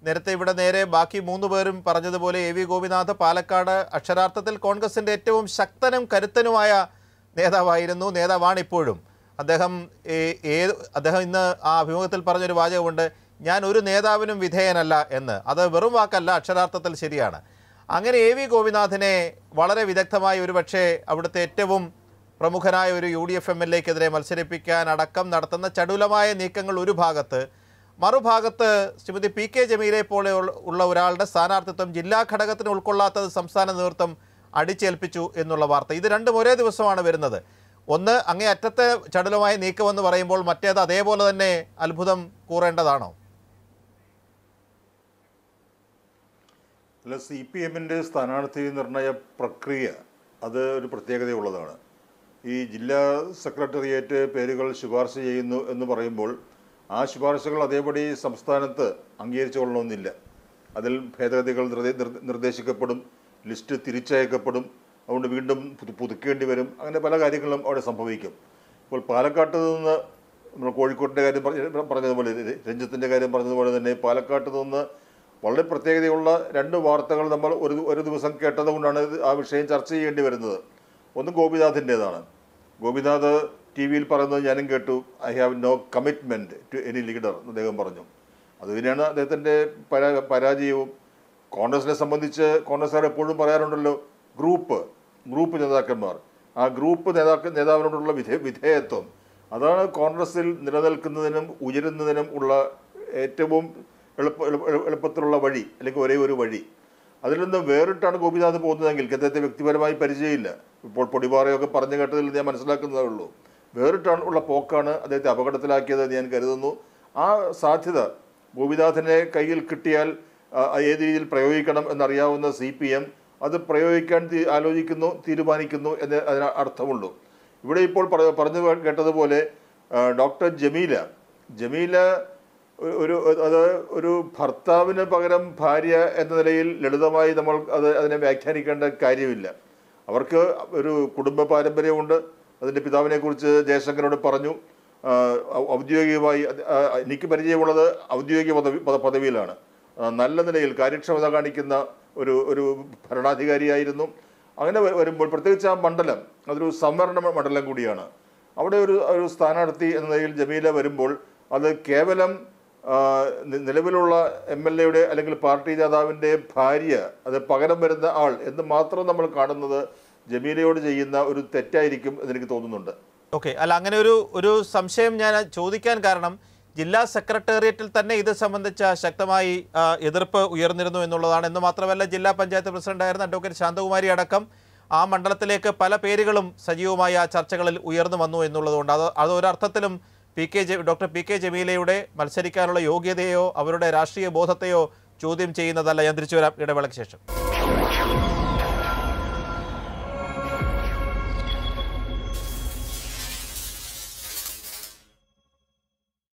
നേരത്തെ ഇവിടെ നേരെ ബാക്കി മൂന്ന് പേരും പറഞ്ഞതുപോലെ എ വി ഗോപിനാഥ് പാലക്കാട് അക്ഷരാർത്ഥത്തിൽ കോൺഗ്രസിൻ്റെ ഏറ്റവും ശക്തനും കരുത്തനുമായ നേതാവായിരുന്നു നേതാവാണ് ഇപ്പോഴും അദ്ദേഹം ഏ- ഏത് അദ്ദേഹം ഇന്ന് ആ അഭിമുഖത്തിൽ പറഞ്ഞൊരു വാചകമുണ്ട് ഞാൻ ഒരു നേതാവിനും വിധേയനല്ല എന്ന് അത് വെറും വാക്കല്ല അക്ഷരാർത്ഥത്തിൽ ശരിയാണ് അങ്ങനെ എ വി ഗോപിനാഥിനെ വളരെ വിദഗ്ധമായി ഒരുപക്ഷെ അവിടുത്തെ ഏറ്റവും പ്രമുഖനായ ഒരു U D F M L എക്കെതിരെ മത്സരിപ്പിക്കാൻ അടക്കം നടത്തുന്ന ചടുലമായ നീക്കങ്ങൾ ഒരു ഭാഗത്ത് മറുഭാഗത്ത് ശ്രീമതി പി കെ ജമീലെ പോലെ ഉള്ള- ഉള്ള ഒരാളുടെ സ്ഥാനാർത്ഥിത്വം ജില്ലാ ഘടകത്തിന് ഉൾക്കൊള്ളാത്തത് സംസ്ഥാന നേതൃത്വം അടിച്ചേൽപ്പിച്ചു എന്നുള്ള വാർത്ത ഇത് രണ്ടും ഒരേ ദിവസമാണ് വരുന്നത് ഒന്ന് അങ്ങേ അറ്റത്തെ ചടുലമായ നീക്കമെന്ന് പറയുമ്പോൾ മറ്റേത് അതേപോലെ തന്നെ അത്ഭുതം കൂറേണ്ടതാണോ അല്ല സി പി എമ്മിൻ്റെ സ്ഥാനാർത്ഥി നിർണയ പ്രക്രിയ അത് ഒരു പ്രത്യേകതയുള്ളതാണ് ഈ ജില്ലാ സെക്രട്ടേറിയറ്റ് പേരുകൾ ശുപാർശ ചെയ്യുന്നു എന്ന് പറയുമ്പോൾ ആ ശുപാർശകൾ അതേപടി സംസ്ഥാനത്ത് അംഗീകരിച്ചു കൊള്ളണമെന്നില്ല അതിൽ ഭേദഗതികൾ നിർദ്ദേ- നിർ- നിർദ്ദേശിക്കപ്പെടും ലിസ്റ്റ് തിരിച്ചയക്കപ്പെടും അതുകൊണ്ട് വീണ്ടും പുതു- പുതുക്കേണ്ടി വരും അങ്ങനെ പല കാര്യങ്ങളും അവിടെ സംഭവിക്കും ഇപ്പോൾ പാലക്കാട്ട് നിന്ന് നമ്മൾ കോഴിക്കോട്ടിൻ്റെ കാര്യം പറഞ്ഞ- പറഞ്ഞതുപോലെ ര- രഞ്ജിത്തിൻ്റെ കാര്യം പറഞ്ഞതുപോലെ തന്നെ പാലക്കാട്ട് നിന്ന് വളരെ പ്രത്യേകതയുള്ള രണ്ട് വാർത്തകൾ നമ്മൾ ഒരു ഒരു ദിവസം കേട്ടതുകൊണ്ടാണ് ഇത് ആ വിഷയം ചർച്ച ചെയ്യേണ്ടി വരുന്നത് ഒന്ന് ഗോപിനാഥിൻ്റെതാണ് ഗോപിനാഥ് ടി വിയിൽ പറയുന്നത് ഞാനും കേട്ടു I have no commitment to any leader എന്ന് അദ്ദേഹം പറഞ്ഞു അത് തന്നെയാണ് അദ്ദേഹത്തിൻ്റെ പരാ പരാജയവും കോൺഗ്രസിനെ സംബന്ധിച്ച് കോൺഗ്രസ്സുകാർ എപ്പോഴും പറയാറുണ്ടല്ലോ ഗ്രൂപ്പ് ഗ്രൂപ്പ് നേതാക്കന്മാർ ആ ഗ്രൂപ്പ് നേതാക്ക നേതാവിനോടുള്ള വിധേ വിധേയത്വം അതാണ് കോൺഗ്രസിൽ നിലനിൽക്കുന്നതിനും ഉയരുന്നതിനും ഉള്ള ഏറ്റവും എളുപ്പ എളുപ്പ- എളുപ്പത്തിലുള്ള വഴി അല്ലെങ്കിൽ ഒരേ ഒരു വഴി അതിൽ നിന്ന് വേറിട്ടാണ് ഗോപിനാഥ് പോകുന്നതെങ്കിൽ അദ്ദേഹത്തെ വ്യക്തിപരമായി പരിചയമില്ല ഇപ്പോൾ പൊടിപാറയൊക്കെ പറഞ്ഞു കേട്ടതിൽ ഞാൻ മനസ്സിലാക്കുന്നതേ ഉള്ളൂ വേറിട്ടാണ് ഉള്ള പോക്കാണ് അദ്ദേഹത്തെ അപകടത്തിലാക്കിയത് എന്ന് ഞാൻ കരുതുന്നു ആ സാധ്യത ഗോപിനാഥിനെ കയ്യിൽ കിട്ടിയാൽ ആ, ഏത് രീതിയിൽ പ്രയോഗിക്കണം എന്നറിയാവുന്ന സി പി എം അത് പ്രയോഗിക്കാൻ തീ- ആലോചിക്കുന്നു തീരുമാനിക്കുന്നു എന്ന് അതിന് അർത്ഥമുള്ളൂ ഇവിടെ ഇപ്പോൾ പറ- പറഞ്ഞു കേട്ടതുപോലെ ആ, ഡോക്ടർ ജമീല ജമീല ഒരു- ഒരു അത് ഒരു ഭർത്താവിന് പകരം ഭാര്യ എന്ന നിലയിൽ ലളിതമായി നമ്മൾ അത് അതിനെ വ്യാഖ്യാനിക്കേണ്ട കാര്യമില്ല അവർക്ക് ഒരു കുടുംബ പാരമ്പര്യമുണ്ട് അതിൻ്റെ പിതാവിനെ കുറിച്ച് ജയശങ്കരോട് പറഞ്ഞു ആ, ഔ- ഔദ്യോഗികമായി അത് ആ, എനിക്ക് പരിചയമുള്ളത് ഔദ്യോഗിക പദവി പദ- പദവിയിലാണ് ആ, നല്ല നിലയിൽ കാര്യക്ഷമത കാണിക്കുന്ന ഒരു ഒരു ഭരണാധികാരിയായിരുന്നു അങ്ങനെ വ- വരുമ്പോൾ പ്രത്യേകിച്ച് ആ മണ്ഡലം അതൊരു സംവരണ മണ്ഡലം കൂടിയാണ് അവിടെ ഒരു ഒരു സ്ഥാനാർത്ഥി എന്ന നിലയിൽ ജമീല വരുമ്പോൾ അത് കേവലം ആ, നി- നിലവിലുള്ള എം എൽ എയുടെ അല്ലെങ്കിൽ പാർട്ടി നേതാവിൻ്റെ ഭാര്യ അത് പകരം വരുന്ന ആൾ എന്ന് മാത്രം നമ്മൾ കാണുന്നത് ജമീലയോട് ചെയ്യുന്ന ഒരു തെറ്റായിരിക്കും എന്നെനിക്ക് തോന്നുന്നുണ്ട് ഓക്കെ അല്ല അങ്ങനെ ഒരു ഒരു സംശയം ഞാൻ ചോദിക്കാൻ കാരണം ജില്ലാ സെക്രട്ടേറിയറ്റിൽ തന്നെ ഇത് സംബന്ധിച്ച ശക്തമായി ആ, എതിർപ്പ് ഉയർന്നിരുന്നു എന്നുള്ളതാണ് എന്ന് മാത്രമല്ല ജില്ലാ പഞ്ചായത്ത് പ്രസിഡന്റായിരുന്ന അഡ്വക്കേറ്റ് ശാന്തകുമാരി അടക്കം ആ മണ്ഡലത്തിലേക്ക് പല പേരുകളും സജീവമായി ആ ചർച്ചകളിൽ ഉയർന്നു വന്നു എന്നുള്ളതുകൊണ്ട് അത് അത് ഒരർത്ഥത്തിലും P K J doctor P K ജമീലയുടെ മത്സരിക്കാനുള്ള യോഗ്യതയോ അവരുടെ രാഷ്ട്രീയ ബോധത്തെയോ ചോദ്യം ചെയ്യുന്നതല്ല ഞാൻ തിരിച്ചു വരാം ഇടവേളയ്ക്ക് ശേഷം